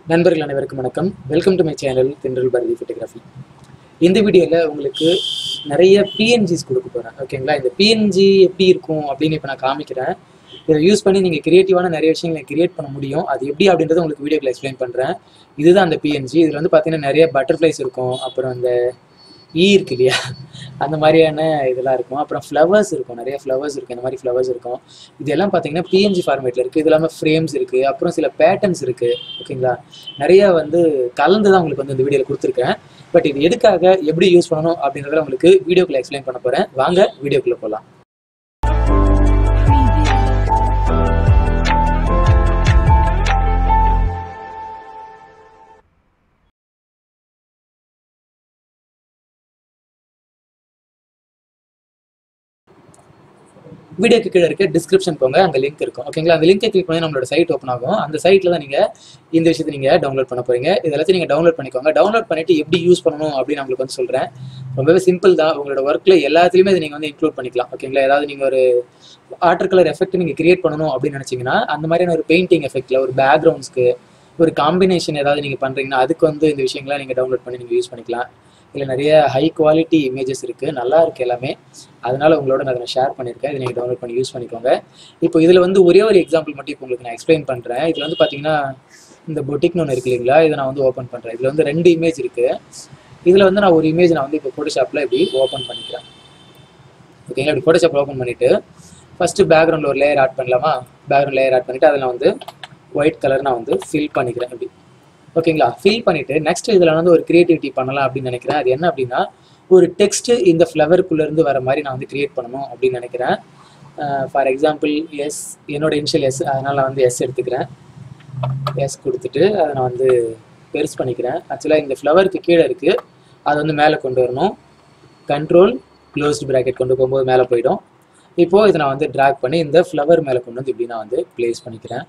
நண்பர்கள் அனைவருக்கும் வணக்கம் வெல்கம் டு மை சேனல் தென்றல் பாரதி ஃபோட்டோகிராஃபி இந்த வீடியோவில் உங்களுக்கு நிறைய பிஎன்ஜிஸ் கொடுக்க போகிறேன் ஓகேங்களா இந்த பிஎன்ஜி எப்படி இருக்கும் அப்படின்னு இப்போ நான் காமிக்கிறேன் இதை யூஸ் பண்ணி நீங்கள் கிரியேட்டிவான நிறைய விஷயங்களை கிரியேட் பண்ண முடியும் அது எப்படி அப்படின்றத உங்களுக்கு வீடியோவில் எக்ஸ்பிளைன் பண்ணுறேன் இதுதான் அந்த பிஎன்ஜி இதில் வந்து பார்த்தீங்கன்னா நிறைய பட்டர்ஃப்ளைஸ் இருக்கும் அப்புறம் இந்த ஈ இருக்கு இல்லையா அந்த மாதிரியான இதெல்லாம் இருக்கும் அப்புறம் ஃப்ளவர்ஸ் இருக்கும் நிறைய ஃப்ளவர்ஸ் இருக்கும் இந்த மாதிரி ஃப்ளவர்ஸ் இருக்கும் இதெல்லாம் பார்த்தீங்கன்னா பிஎன்ஜி ஃபார்மேட்டில் இருக்குது இது இல்லாமல் ஃப்ரேம்ஸ் இருக்குது அப்புறம் சில பேட்டர்ன்ஸ் இருக்குது ஓகேங்களா நிறைய வந்து கலந்து தான் உங்களுக்கு வந்து இந்த வீடியோவில் கொடுத்துருக்கேன் பட் இது எதுக்காக எப்படி யூஸ் பண்ணணும் அப்படின்றத உங்களுக்கு வீடியோக்குள்ள எக்ஸ்பிளைன் பண்ண போகிறேன் வாங்க வீடியோக்குள்ளே போகலாம் வீடியோக்கு கீழே இருக்க டிஸ்கிரிப்ஷன் போங்க அங்கே லிங்க் இருக்கும் ஓகேங்களா அந்த லிங்கை கிளிக் பண்ணி நம்மளோட சைட் ஓப்பன் ஆகும் அந்த சைட்டில் தான் நீங்கள் இந்த விஷயத்தை நீங்கள் டவுன்லோட் பண்ண போறீங்க இதெல்லாத்தையும் நீங்கள் டவுன்லோட் பண்ணிக்கோங்க டவுன்லோட் பண்ணிட்டு எப்படி யூஸ் பண்ணணும் அப்படின்னு நான் உங்களுக்கு வந்து சொல்கிறேன் ரொம்பவே சிம்பிள் தான் உங்களோட ஒர்க்கில் எல்லாத்துலேயுமே இதை நீங்கள் வந்து இன்க்ளூட் பண்ணிக்கலாம் ஓகேங்களா ஏதாவது நீங்கள் ஒரு வாட்டர் கலர் எஃபெக்ட் நீங்கள் கிரியேட் பண்ணணும் அப்படின்னு நினச்சிங்கன்னா அந்த மாதிரியான ஒரு பெயிண்டிங் எஃபெக்ட்டில் ஒரு பேக்ரவுண்ட்ஸ்க்கு ஒரு காம்பினேஷன் ஏதாவது நீங்கள் பண்ணுறீங்கன்னா அதுக்கு வந்து இந்த விஷயங்கள்லாம் நீங்கள் டவுன்லோட் பண்ணி நீங்கள் யூஸ் பண்ணிக்கலாம் இல்லை நிறைய ஹை குவாலிட்டி இமேஜஸ் இருக்குது நல்லா இருக்குது எல்லாமே அதனால உங்களோட நான் அதை ஷேர் பண்ணியிருக்கேன் இதை நீங்கள் டவுன்லோட் பண்ணி யூஸ் பண்ணிக்கோங்க இப்போ இதில் வந்து ஒரே ஒரு எக்ஸாம்பிள் மட்டும் இப்போ உங்களுக்கு நான் எக்ஸ்பிளைன் பண்ணுறேன் இதில் வந்து பார்த்தீங்கன்னா இந்த பொட்டிக்னு ஒன்று இருக்கு இல்லைங்களா இதை நான் வந்து ஓப்பன் பண்ணுறேன் இதில் வந்து ரெண்டு இமேஜ் இருக்குது இதில் வந்து நான் ஒரு இமேஜ் நான் வந்து இப்போ ஃபோட்டோஷாப்பில் இப்படி ஓப்பன் பண்ணிக்கிறேன் ஓகேங்களா இப்படி ஃபோட்டோஷாப்பில் ஓப்பன் பண்ணிவிட்டு ஃபஸ்ட்டு பேக்ரவுண்டில் ஒரு லேயர் ஆட் பண்ணலாமா பேக்ரவுண்ட் லேயர் ஆட் பண்ணிவிட்டு அதில் வந்து ஒயிட் கலர் நான் வந்து ஃபில் பண்ணிக்கிறேன் இப்படி ஓகேங்களா ஃபில் பண்ணிவிட்டு நெக்ஸ்ட் இதில் வந்து ஒரு கிரியேட்டிவிட்டி பண்ணலாம் அப்படின்னு நினைக்கிறேன் அது என்ன அப்படின்னா ஒரு டெக்ஸ்ட் இந்த ஃப்ளவருக்குள்ளேருந்து வர மாதிரி நான் வந்து கிரியேட் பண்ணணும் அப்படின்னு நினைக்கிறேன் ஃபார் எக்ஸாம்பிள் எஸ் என்னோட இனிஷியல் எஸ் அதனால் நான் வந்து எஸ் எடுத்துக்கிறேன் எஸ் கொடுத்துட்டு அதை நான் வந்து பெருசு பண்ணிக்கிறேன் ஆக்சுவலாக இந்த ஃப்ளவருக்கு கீழே இருக்குது அதை வந்து மேலே கொண்டு வரணும் கண்ட்ரோல் க்ளோஸ்டு ப்ராக்கெட் கொண்டு போகும்போது மேலே போயிடும் இப்போது இதை நான் வந்து ட்ராக் பண்ணி இந்த ஃப்ளவர் மேலே கொண்டு வந்து இப்படி நான் வந்து ப்ளேஸ் பண்ணிக்கிறேன்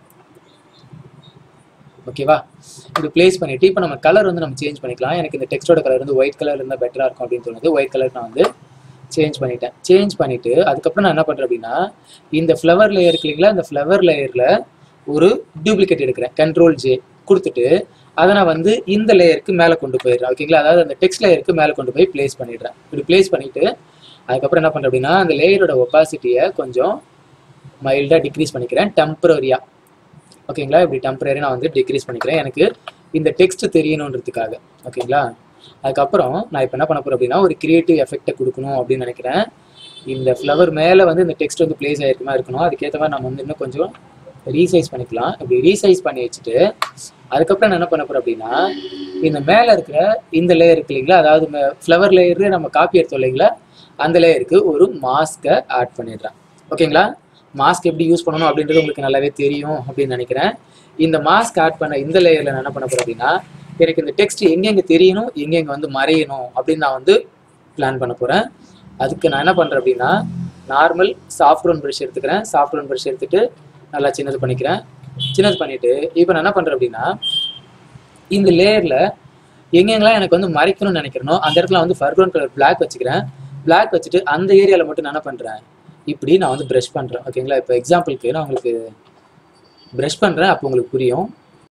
ஓகேவா இப்படி ப்ளேஸ் பண்ணிவிட்டு இப்போ நம்ம கலர் வந்து நம்ம சேஞ்ச் பண்ணிக்கலாம் எனக்கு இந்த டெக்ஸ்டோட கலர் வந்து ஒயிட் கலர் இருந்தால் பெட்டராக இருக்கும் அப்படின்னு தோணுது ஒயிட் கலர் நான் வந்து சேஞ்ச் பண்ணிட்டேன் சேஞ்ச் பண்ணிவிட்டு அதுக்கப்புறம் நான் என்ன பண்ணுறேன் அப்படின்னா இந்த ஃப்ளவர் லேயர் இருக்கு இல்லைங்களா இந்த ஃப்ளவர் லேயரில் ஒரு டூப்ளிகேட் எடுக்கிறேன் கண்ட்ரோல் ஜே கொடுத்துட்டு அதை நான் வந்து இந்த லேயருக்கு மேலே கொண்டு போயிடுறேன் ஓகேங்களா அதாவது அந்த டெக்ஸ்ட் லேயருக்கு மேலே கொண்டு போய் ப்ளேஸ் பண்ணிடுறேன் இப்படி ப்ளேஸ் பண்ணிவிட்டு அதுக்கப்புறம் என்ன பண்ணுறேன் அப்படின்னா அந்த லேயரோட ஒப்பாசிட்டியை கொஞ்சம் மைல்டாக டிக்ரீஸ் பண்ணிக்கிறேன் டெம்பரரியாக ஓகேங்களா இப்படி டெம்பரரி நான் வந்து டிக்ரீஸ் பண்ணிக்கிறேன் எனக்கு இந்த டெக்ஸ்ட் தெரியணுன்றதுக்காக ஓகேங்களா அதுக்கப்புறம் நான் இப்போ என்ன பண்ண போகிறேன் அப்படின்னா ஒரு கிரியேட்டிவ் எஃபெக்டை கொடுக்கணும் அப்படின்னு நினைக்கிறேன் இந்த ஃப்ளவர் மேலே வந்து இந்த டெக்ஸ்ட் வந்து பிளேஸ் ஆகிருக்குமா இருக்கணும் அதுக்கேற்ற மாதிரி நம்ம வந்து இன்னும் கொஞ்சம் ரீசைஸ் பண்ணிக்கலாம் இப்படி ரீசைஸ் பண்ணி வச்சுட்டு அதுக்கப்புறம் நான் என்ன பண்ண போகிறேன் அப்படின்னா இந்த மேலே இருக்கிற இந்த லேயர் இருக்கு இல்லைங்களா அதாவது ஃப்ளவர் லேயரு நம்ம காப்பி எடுத்தோம் இல்லைங்களா அந்த லேயருக்கு ஒரு மாஸ்க்கை ஆட் பண்ணிடுறேன் ஓகேங்களா மாஸ்க் எப்படி யூஸ் பண்ணணும் அப்படின்றது உங்களுக்கு நல்லாவே தெரியும் அப்படின்னு நினைக்கிறேன் இந்த மாஸ்க் ஆட் பண்ண இந்த லேயரில் நான் என்ன பண்ண போகிறேன் அப்படின்னா எனக்கு இந்த டெக்ஸ்ட் எங்கெங்கே தெரியணும் எங்கெங்கே வந்து மறையணும் அப்படின்னு நான் வந்து பிளான் பண்ண போகிறேன் அதுக்கு நான் என்ன பண்ணுறேன் அப்படின்னா நார்மல் சாஃப்ட்ரோன் ப்ரஷ் எடுத்துக்கிறேன் சாஃப்ட்ரோன் ப்ரஷ் எடுத்துகிட்டு நல்லா சின்னது பண்ணிக்கிறேன் சின்னது பண்ணிவிட்டு இப்போ நான் என்ன பண்ணுறேன் அப்படின்னா இந்த லேயரில் எங்கெங்கெல்லாம் எனக்கு வந்து மறைக்கணும்னு நினைக்கிறனோ அந்த இடத்துல வந்து ஃபர்க்ரவுண்ட் கலர் பிளாக் வச்சுக்கிறேன் பிளாக் வச்சுட்டு அந்த ஏரியாவில் மட்டும் நான் என்ன பண்ணுறேன் இப்படி நான் வந்து ப்ரஷ் பண்ணுறேன் ஓகேங்களா இப்போ எக்ஸாம்பிளுக்கு நான் உங்களுக்கு ப்ரஷ் பண்ணுறேன் அப்போ உங்களுக்கு புரியும்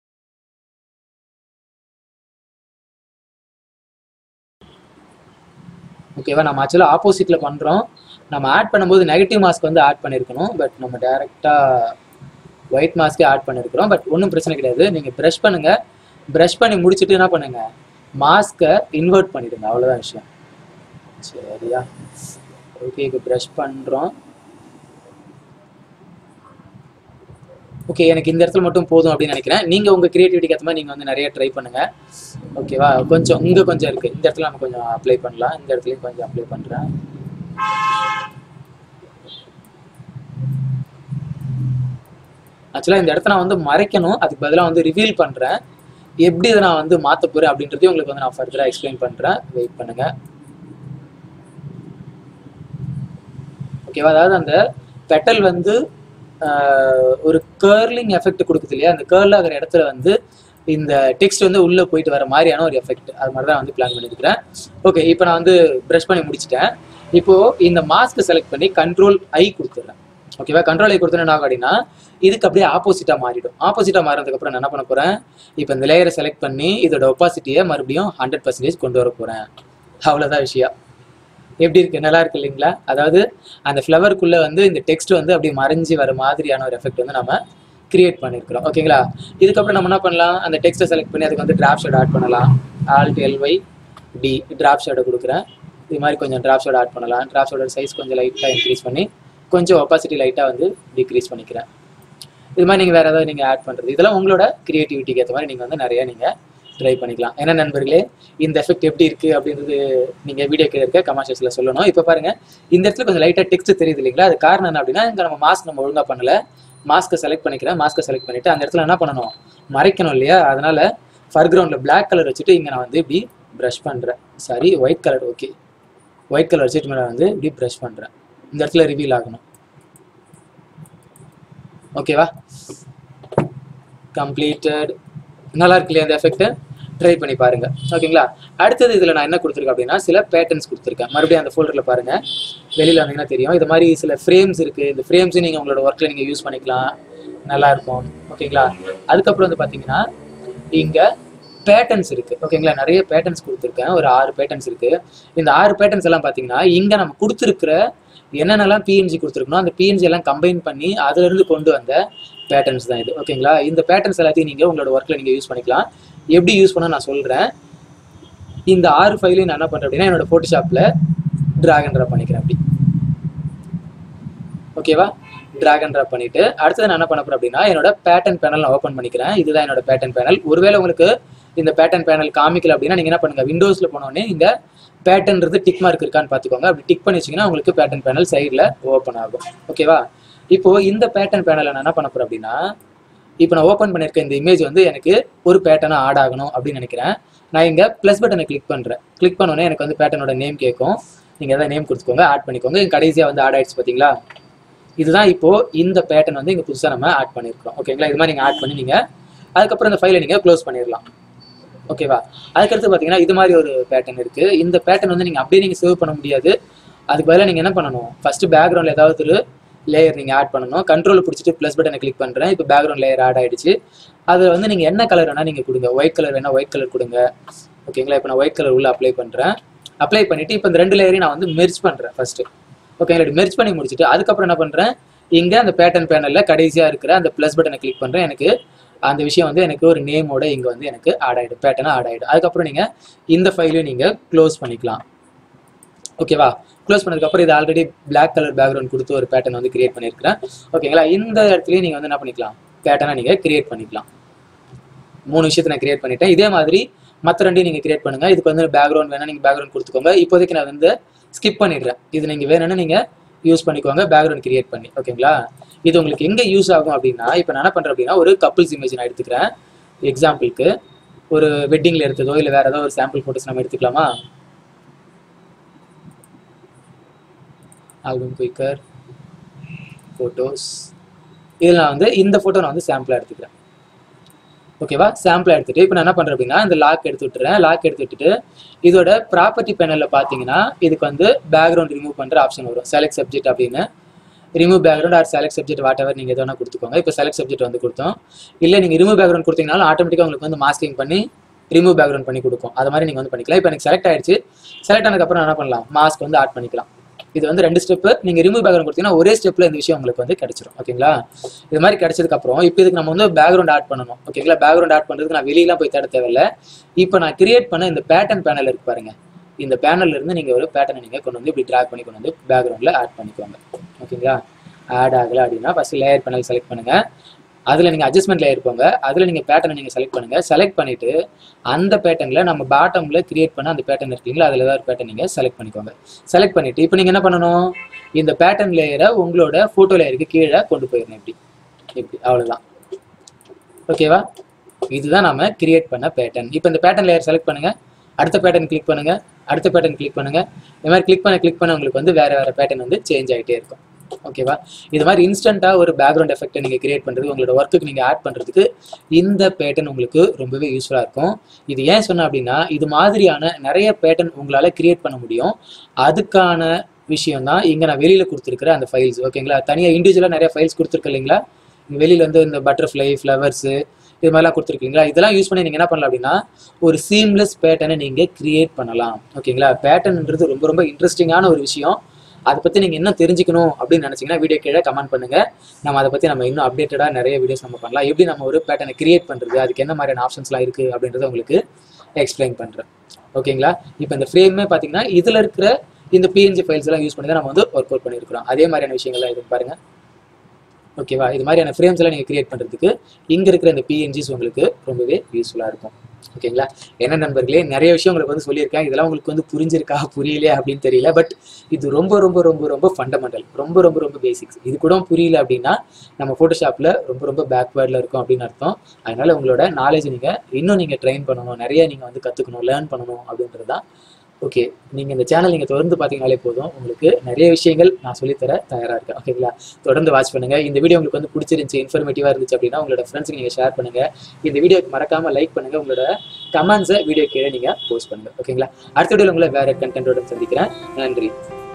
ஓகேவா நம்ம ஆக்சுவலாக ஆப்போசிட்டில் பண்ணுறோம் நம்ம ஆட் பண்ணும்போது நெகட்டிவ் மாஸ்க் வந்து ஆட் பண்ணியிருக்கணும் பட் நம்ம டேரெக்டாக ஒயிட் மாஸ்க்கே ஆட் பண்ணியிருக்கிறோம் பட் ஒன்றும் பிரச்சனை கிடையாது நீங்கள் ப்ரஷ் பண்ணுங்கள் ப்ரஷ் பண்ணி முடிச்சுட்டு என்ன பண்ணுங்கள் மாஸ்க்கை இன்வெர்ட் பண்ணிடுங்க அவ்வளோதான் விஷயம் சரியா ஓகே இப்போ ப்ரஷ் பண்ணுறோம் ஓகே எனக்கு இந்த இடத்துல மட்டும் போதும் அப்படின்னு நினைக்கிறேன் நீங்கள் உங்கள் க்ரியேட்டிவிட்டிக்கு ஏற்ற மாதிரி நீங்கள் வந்து நிறைய ட்ரை பண்ணுங்கள் ஓகேவா கொஞ்சம் இங்கே கொஞ்சம் இருக்குது இந்த இடத்துல நம்ம கொஞ்சம் அப்ளை பண்ணலாம் இந்த இடத்துலையும் கொஞ்சம் அப்ளை பண்ணுறேன் ஆக்சுவலாக இந்த இடத்த நான் வந்து மறைக்கணும் அதுக்கு பதிலாக வந்து ரிவீல் பண்ணுறேன் எப்படி இதை நான் வந்து மாற்ற போகிறேன் அப்படின்றதையும் உங்களுக்கு வந்து நான் ஃபர்தராக எக்ஸ்பிளைன் பண்ணுறேன் வெயிட் பண்ணுங்கள் ஓகேவா அதாவது அந்த பெட்டல் வந்து ஒரு கேர்லிங் எஃபெக்ட் கொடுக்குது இல்லையா அந்த கேர்ல் ஆகிற இடத்துல வந்து இந்த டெக்ஸ்ட் வந்து உள்ளே போயிட்டு வர மாதிரியான ஒரு எஃபெக்ட் அது மாதிரி தான் வந்து பிளான் பண்ணியிருக்கிறேன் ஓகே இப்போ நான் வந்து ப்ரஷ் பண்ணி முடிச்சிட்டேன் இப்போது இந்த மாஸ்க்கை செலக்ட் பண்ணி கண்ட்ரோல் ஐ கொடுத்துட்றேன் ஓகேவா கண்ட்ரோல் ஐ கொடுத்தோன்னா என்ன ஆகும் அப்படின்னா இதுக்கு அப்படியே ஆப்போசிட்டாக மாறிடும் ஆப்போசிட்டாக மாறினதுக்கு அப்புறம் நான் என்ன பண்ண போகிறேன் இப்போ இந்த லேயரை செலக்ட் பண்ணி இதோட ஒப்பாசிட்டியை மறுபடியும் ஹண்ட்ரட் பர்சன்டேஜ் கொண்டு வர போகிறேன் அவ்வளோதான் விஷயம் எப்படி இருக்கு நல்லா இருக்கு இல்லைங்களா அதாவது அந்த ஃப்ளவருக்குள்ளே வந்து இந்த டெக்ஸ்ட் வந்து அப்படி மறைஞ்சு வர மாதிரியான ஒரு எஃபெக்ட் வந்து நம்ம கிரியேட் பண்ணியிருக்கிறோம் ஓகேங்களா இதுக்கப்புறம் நம்ம என்ன பண்ணலாம் அந்த டெக்ஸ்ட்டை செலக்ட் பண்ணி அதுக்கு வந்து டிராப் ஷேட் ஆட் பண்ணலாம் ஆல்ட் எல்ஒய் டி டிராப் ஷேடை கொடுக்குறேன் இது மாதிரி கொஞ்சம் டிராப் ஷேட் ஆட் பண்ணலாம் டிராப் ஷேடோட சைஸ் கொஞ்சம் லைட்டாக இன்க்ரீஸ் பண்ணி கொஞ்சம் ஒப்பாசிட்டி லைட்டாக வந்து டிக்ரீஸ் பண்ணிக்கிறேன் இது மாதிரி நீங்கள் வேறு ஏதாவது நீங்கள் ஆட் பண்ணுறது இதெல்லாம் உங்களோட க்ரியேட்டிவிட்டிக்கு ஏற்ற மாதிரி நீங்கள் வந்து நிறைய நீங்கள் ட்ரை பண்ணிக்கலாம் ஏன்னா நண்பர்களே இந்த எஃபெக்ட் எப்படி இருக்குது அப்படின்றது நீங்கள் வீடியோ கீழே இருக்க கமர்ஷியல்ஸில் சொல்லணும் இப்போ பாருங்கள் இந்த இடத்துல கொஞ்சம் லைட்டாக டெக்ஸ்ட் தெரியுது இல்லைங்களா அது காரணம் என்ன அப்படின்னா இங்கே நம்ம மாஸ்க் நம்ம ஒழுங்காக பண்ணல மாஸ்க்கை செலக்ட் பண்ணிக்கிறேன் மாஸ்க்கை செலக்ட் பண்ணிவிட்டு அந்த இடத்துல என்ன பண்ணணும் மறைக்கணும் இல்லையா அதனால் ஃபர்க்ரவுண்டில் பிளாக் கலர் வச்சுட்டு இங்கே நான் வந்து இப்படி ப்ரஷ் பண்ணுறேன் sorry white colour okay white colour வச்சுட்டு மேலே வந்து இப்படி ப்ரஷ் பண்ணுறேன் இந்த இடத்துல ரிவீல் ஆகணும் ஓகேவா கம்ப்ளீட்டட் நல்லா இருக்கு இல்லையா இந்த எஃபெக்ட் ட்ரை பண்ணி பாருங்க ஓகேங்களா அடுத்தது இதில் நான் என்ன கொடுத்துருக்கேன் அப்படின்னா சில பேட்டர்ன்ஸ் கொடுத்துருக்கேன் மறுபடியும் அந்த ஃபோல்டரில் பாருங்க வெளியில் வந்தீங்கன்னா தெரியும் இது மாதிரி சில ஃப்ரேம்ஸ் இருக்குது இந்த ஃப்ரேம்ஸும் நீங்கள் உங்களோட ஒர்க்கில் நீங்கள் யூஸ் பண்ணிக்கலாம் நல்லா இருக்கும் ஓகேங்களா அதுக்கப்புறம் வந்து பார்த்தீங்கன்னா இங்கே பேட்டர்ன்ஸ் இருக்கு ஓகேங்களா நிறைய பேட்டர்ன்ஸ் கொடுத்துருக்கேன் ஒரு ஆறு பேட்டர்ன்ஸ் இருக்கு இந்த ஆறு பேட்டர்ன்ஸ் எல்லாம் பார்த்தீங்கன்னா இங்கே நம்ம கொடுத்துருக்கிற என்னென்னலாம் பிஎன்ஜி கொடுத்துருக்கணும் அந்த பிஎன்ஜி எல்லாம் கம்பைன் பண்ணி அதுலேருந்து கொண்டு வந்த பேட்டர்ன்ஸ் தான் இது ஓகேங்களா இந்த பேட்டர்ன்ஸ் எல்லாத்தையும் நீங்கள் உங்களோட ஒர்க்கில் நீங்கள் யூஸ் பண்ணிக்கலாம் எப்படி யூஸ் பண்ண நான் சொல்கிறேன் இந்த ஆறு ஃபைலையும் நான் என்ன பண்ணுறேன் அப்படின்னா என்னோட ஃபோட்டோஷாப்பில் ட்ராக் அண்ட் ட்ராப் பண்ணிக்கிறேன் அப்படி ஓகேவா ட்ராக் அண்ட் ட்ராப் பண்ணிட்டு அடுத்தது நான் என்ன பண்ண போறேன் அப்படின்னா என்னோட பேட்டர்ன் பேனல் நான் ஓப்பன் பண்ணிக்கிறேன் இதுதான் என்னோட பேட்டர்ன் பேனல் ஒருவேளை உங்களுக்கு இந்த பேட்டர்ன் பேனல் காமிக்கல அப்படின்னா நீங்க என்ன பண்ணுங்க விண்டோஸ்ல போனோடனே இந்த பேட்டர்ன்றது டிக் மார்க் இருக்கான்னு பார்த்துக்கோங்க அப்படி டிக் பண்ணி வச்சீங்கன்னா உங்களுக்கு பேட்டர்ன் பேனல் சைடில் ஓப்பன் ஆகும் ஓகேவா இப்போ இந்த பேட்டர்ன் பேனலை நான் என்ன பண்ண போறேன் அப்படின்னா இப்போ நான் ஓப்பன் பண்ணியிருக்க இந்த இமேஜ் வந்து எனக்கு ஒரு பேட்டர்னாக ஆட் ஆகணும் அப்படின்னு நினைக்கிறேன் நான் இங்கே ப்ளஸ் பட்டனை கிளிக் பண்ணுறேன் கிளிக் பண்ணோன்னே எனக்கு வந்து பேட்டர்னோட நேம் கேட்கும் நீங்கள் எதாவது நேம் கொடுத்துக்கோங்க ஆட் பண்ணிக்கோங்க இங்க கடைசியாக வந்து ஆட் ஆயிடுச்சு பார்த்தீங்களா இதுதான் இப்போ இந்த பேட்டர்ன் வந்து இங்கே புதுசாக நம்ம ஆட் பண்ணியிருக்கோம் ஓகேங்களா இது மாதிரி நீங்கள் ஆட் பண்ணி நீங்கள் அதுக்கப்புறம் இந்த ஃபைலை நீங்கள் க்ளோஸ் பண்ணிடலாம் ஓகேவா அதுக்கடுத்து பார்த்தீங்கன்னா இது மாதிரி ஒரு பேட்டர்ன் இருக்குது இந்த பேட்டர்ன் வந்து நீங்கள் அப்படியே நீங்கள் சேவ் பண்ண முடியாது அதுக்கு பதிலாக நீங்கள் என்ன பண்ணணும் ஃபஸ்ட்டு பேக்ரவுண்டில் ஏதாவது ஒரு லேயர் நீங்கள் ஆட் பண்ணணும் கண்ட்ரோல் பிடிச்சிட்டு ப்ளஸ் பட்டனை கிளிக் பண்ணுறேன் இப்போ பேக்ரவுண்ட் லேயர் ஆட் ஆயிடுச்சு அதில் வந்து நீங்கள் என்ன கலர் வேணால் நீங்கள் கொடுங்க ஒயிட் கலர் வேணால் ஒயிட் கலர் கொடுங்க ஓகேங்களா இப்போ நான் ஒயிட் கலர் உள்ள அப்ளை பண்ணுறேன் அப்ளை பண்ணிவிட்டு இப்போ இந்த ரெண்டு லேயரையும் நான் வந்து மெர்ஜ் பண்ணுறேன் ஃபஸ்ட்டு ஓகேங்களா இப்படி மெர்ஜ் பண்ணி முடிச்சுட்டு அதுக்கப்புறம் என்ன பண்ணுறேன் இங்கே அந்த பேட்டர்ன் பேனலில் கடைசியாக இருக்கிற அந்த ப்ளஸ் பட்டனை கிளிக் பண்ணுறேன் எனக்கு அந்த விஷயம் வந்து எனக்கு ஒரு நேமோட இங்கே வந்து எனக்கு ஆட் ஆகிடும் பேட்டர்னாக ஆட் ஆகிடும் அதுக்கப்புறம் நீங்கள் இந்த ஃபைலையும் நீங்கள் க்ளோஸ் பண்ணிக்கலாம் ஓகேவா க்ளோஸ் பண்ணதுக்கப்புறம் இது ஆல்ரெடி Black கலர் பேக்ரவுண்ட் கொடுத்து ஒரு பேட்டர்ன் வந்து கிரியேட் பண்ணியிருக்கிறேன் ஓகேங்களா இந்த இடத்துலையும் நீங்கள் வந்து என்ன பண்ணிக்கலாம் பேட்டர்னாக நீங்கள் கிரியேட் பண்ணிக்கலாம் மூணு விஷயத்தை நான் கிரியேட் பண்ணிட்டேன் இதே மாதிரி மற்ற ரெண்டையும் நீங்கள் கிரியேட் பண்ணுங்கள் இதுக்கு வந்து பேக்ரவுண்ட் வேணால் நீங்கள் பேக்ரவுண்ட் கொடுத்துக்கோங்க இப்போதைக்கு நான் வந்து ஸ்கிப் பண்ணிடுறேன் இது நீங்கள் வேணும்னா நீங்கள் யூஸ் பண்ணிக்கோங்க பேக்ரவுண்ட் கிரியேட் பண்ணி ஓகேங்களா இது உங்களுக்கு எங்கே யூஸ் ஆகும் அப்படின்னா இப்போ நான் என்ன பண்ணுறேன் அப்படின்னா ஒரு கப்புள்ஸ் இமேஜ் நான் எடுத்துக்கிறேன் எக்ஸாம்பிளுக்கு ஒரு வெட்டிங்கில் எடுத்ததோ இல்லை வேறு ஏதோ ஒரு சாம்பிள் ஃபோட்டோஸ் நம்ம எடுத்துக்கலாமா ஆல்பம் குயிக்கர் ஃபோட்டோஸ் இதில் நான் வந்து இந்த ஃபோட்டோ நான் வந்து சாம்பிளாக எடுத்துக்கிறேன் ஓகேவா சாம்பிளாக எடுத்துட்டு இப்போ நான் என்ன பண்ணுறேன் அப்படின்னா இந்த லாக் எடுத்து விட்டுறேன் லாக் எடுத்து விட்டுட்டு இதோட ப்ராப்பர்ட்டி பேனலில் பார்த்தீங்கன்னா இதுக்கு வந்து பேக்ரவுண்ட் ரிமூவ் பண்ணுற ஆப்ஷன் வரும் செலக்ட் சப்ஜெக்ட் அப்படின்னு remove background or select subject whatever நீங்கள் எது வேணால் கொடுத்துக்கோங்க இப்போ செலக்ட் சப்ஜெக்ட் வந்து கொடுத்தோம் இல்லை நீங்கள் ரிமூவ் பேக்ரவுண்ட் கொடுத்தீங்கனாலும் ஆட்டோமேட்டிக்காக உங்களுக்கு வந்து மாஸ்கிங் பண்ணி ரிமூவ் பேக்ரவுண்ட் பண்ணி கொடுக்கும் அது மாதிரி நீங்கள் வந்து பண்ணிக்கலாம் இப்போ எனக்கு செலக்ட் ஆயிடுச்சு செலக்ட் ஆனதுக்கப்புறம் என்ன பண்ணலாம் மாஸ்க் வந்து ஆட் பண்ணிக்கலாம் இது வந்து ரெண்டு ஸ்டெப்பு நீங்கள் ரிமூவ் பேக்ரவுண்ட் கொடுத்தீங்கன்னா ஒரே ஸ்டெப்பில் இந்த விஷயம் உங்களுக்கு வந்து கிடைச்சிரும் ஓகேங்களா இது மாதிரி கிடைச்சதுக்கப்புறம் இப்போ இதுக்கு நம்ம வந்து பேக்ரவுண்ட் ஆட் பண்ணணும் ஓகேங்களா பேக்ரவுண்ட் ஆட் பண்ணுறதுக்கு நான் வெளியெல்லாம் போய் தேட தேவையில்ல இப்போ நான் கிரியேட் பண்ண இந்த பேட்டர்ன் பேனல் இருக்கு பாருங்க இந்த பேனல்ல இருந்து நீங்கள் ஒரு பேட்டர்னை நீங்கள் கொண்டு வந்து இப்படி ட்ராக் பண்ணி கொண்டு வந்து பேக்ரவுண்டில் ஆட் பண்ணிக்கோங்க ஓகேங்களா ஆட் ஆகலை அப்படின்னா ஃபஸ்ட்டு லேயர் பேனல் செலக்ட் பண்ணுங்கள் அதில் நீங்கள் அட்ஜஸ்ட்மெண்ட் லேயர் போங்க அதில் நீங்கள் பேட்டர்னை நீங்கள் செலக்ட் பண்ணுங்கள் செலக்ட் பண்ணிவிட்டு அந்த பேட்டர்னில் நம்ம பாட்டமில் கிரியேட் பண்ண அந்த பேட்டர்ன் இருக்கீங்களா அதில் ஏதாவது ஒரு பேட்டர்ன் நீங்கள் செலக்ட் பண்ணிக்கோங்க செலக்ட் பண்ணிவிட்டு இப்போ நீங்கள் என்ன பண்ணணும் இந்த பேட்டர்ன் லேயரை உங்களோட ஃபோட்டோ லேயருக்கு கீழே கொண்டு போயிடணும் இப்படி இப்படி அவ்வளோதான் ஓகேவா இதுதான் நாம கிரியேட் பண்ண பேட்டர்ன் இப்போ இந்த பேட்டர்ன் லேயர் செலக்ட் பண்ணுங்க அடுத்த பேட்டர்ன் கிளிக் பண்ணுங்க அடுத்த பேட்டர்ன் கிளிக் பண்ணுங்க இந்த மாதிரி கிளிக் பண்ண கிளிக் பண்ண உங்களுக்கு வந்து வேற வேற பேட்டர்ன் வந்து சேஞ்ச் ஆகிட்டே இருக்கும் ஓகேவா இது மாதிரி இன்ஸ்டண்ட்டாக ஒரு பேக்ரவுண்ட் எஃபெக்ட்டை நீங்கள் கிரியேட் பண்ணுறது உங்களோட ஒர்க்குக்கு நீங்கள் ஆட் பண்ணுறதுக்கு இந்த பேட்டர்ன் உங்களுக்கு ரொம்பவே யூஸ்ஃபுல்லாக இருக்கும் இது ஏன் சொன்னேன் அப்படின்னா இது மாதிரியான நிறைய பேட்டர்ன் உங்களால் கிரியேட் பண்ண முடியும் அதுக்கான விஷயம் தான் இங்கே நான் வெளியில் கொடுத்துருக்குற அந்த ஃபைல்ஸ் ஓகேங்களா தனியாக இண்டிவிஜுவலாக நிறைய ஃபைல்ஸ் கொடுத்துருக்கு இல்லைங்களா இங்கே வெளியில் வந்து இந்த பட்டர்ஃப்ளை ஃப்ளவர்ஸு இது மாதிரிலாம் கொடுத்துருக்கீங்களா இதெல்லாம் யூஸ் பண்ணி நீங்கள் என்ன பண்ணலாம் அப்படின்னா ஒரு சீம்லெஸ் பேட்டர்னை நீங்கள் கிரியேட் பண்ணலாம் ஓகேங்களா பேட்டர்ன்ன்றது ரொம்ப ரொம்ப இன்ட்ரெஸ்டிங்கான ஒரு விஷயம் அதை பற்றி நீங்கள் இன்னும் தெரிஞ்சுக்கணும் அப்படின்னு நினச்சிங்கன்னா வீடியோ கீழே கமெண்ட் பண்ணுங்கள் நம்ம அதை பற்றி நம்ம இன்னும் அப்டேட்டடாக நிறைய வீடியோஸ் நம்ம பண்ணலாம் எப்படி நம்ம ஒரு பேட்டர்னை கிரியேட் பண்ணுறது அதுக்கு என்ன மாதிரியான ஆப்ஷன்ஸ்லாம் இருக்குது அப்படின்றத உங்களுக்கு எக்ஸ்பிளைன் பண்ணுறேன் ஓகேங்களா இப்போ இந்த ஃப்ரேமே பார்த்தீங்கன்னா இதில் இருக்கிற இந்த பிஎன்ஜி ஃபைல்ஸ் எல்லாம் யூஸ் பண்ணி தான் நம்ம வந்து ஒர்க் அவுட் பண்ணியிருக்கிறோம் அதே மாதிரியான விஷயங்கள்லாம் இது பாருங்க ஓகேவா இது மாதிரியான ஃப்ரேம்ஸ் எல்லாம் நீங்கள் கிரியேட் பண்ணுறதுக்கு இங்கே இருக்கிற இந்த பிஎன்ஜிஸ் உங்களுக்கு ரொம்பவே யூஸ்ஃபுல்லாக இருக்கும் ஓகேங்களா என்ன நண்பர்களே நிறைய விஷயம் உங்களுக்கு வந்து சொல்லியிருக்கேன் இதெல்லாம் உங்களுக்கு வந்து புரிஞ்சிருக்கா புரியலையா அப்படின்னு தெரியல பட் இது ரொம்ப ரொம்ப ரொம்ப ரொம்ப ஃபண்டமெண்டல் ரொம்ப ரொம்ப ரொம்ப பேசிக்ஸ் இது கூட புரியல அப்படின்னா நம்ம ஃபோட்டோஷாப்பில் ரொம்ப ரொம்ப பேக்வேர்டில் இருக்கும் அப்படின்னு அர்த்தம் அதனால உங்களோட நாலேஜ் நீங்கள் இன்னும் நீங்கள் ட்ரெயின் பண்ணணும் நிறைய நீங்கள் வந்து கற்றுக்கணும் லேர்ன் பண்ணணும் அப்படின்றது தான் ஓகே நீங்கள் இந்த சேனல் நீங்கள் தொடர்ந்து பார்த்தீங்கனாலே போதும் உங்களுக்கு நிறைய விஷயங்கள் நான் சொல்லித்தர தயாராக இருக்கேன் ஓகேங்களா தொடர்ந்து வாட்ச் பண்ணுங்கள் இந்த வீடியோ உங்களுக்கு வந்து பிடிச்சிருந்துச்சு இன்ஃபர்மேட்டிவாக இருந்துச்சு அப்படின்னா உங்களோட ஃப்ரெண்ட்ஸுக்கு நீங்கள் ஷேர் பண்ணுங்கள் இந்த வீடியோக்கு மறக்காமல் லைக் பண்ணுங்கள் உங்களோட கமெண்ட்ஸை வீடியோ கீழே நீங்கள் போஸ்ட் பண்ணுங்கள் ஓகேங்களா அடுத்த வீடியோவில் உங்களை வேறு கண்டென்ட்டோட சந்திக்கிறேன் நன்றி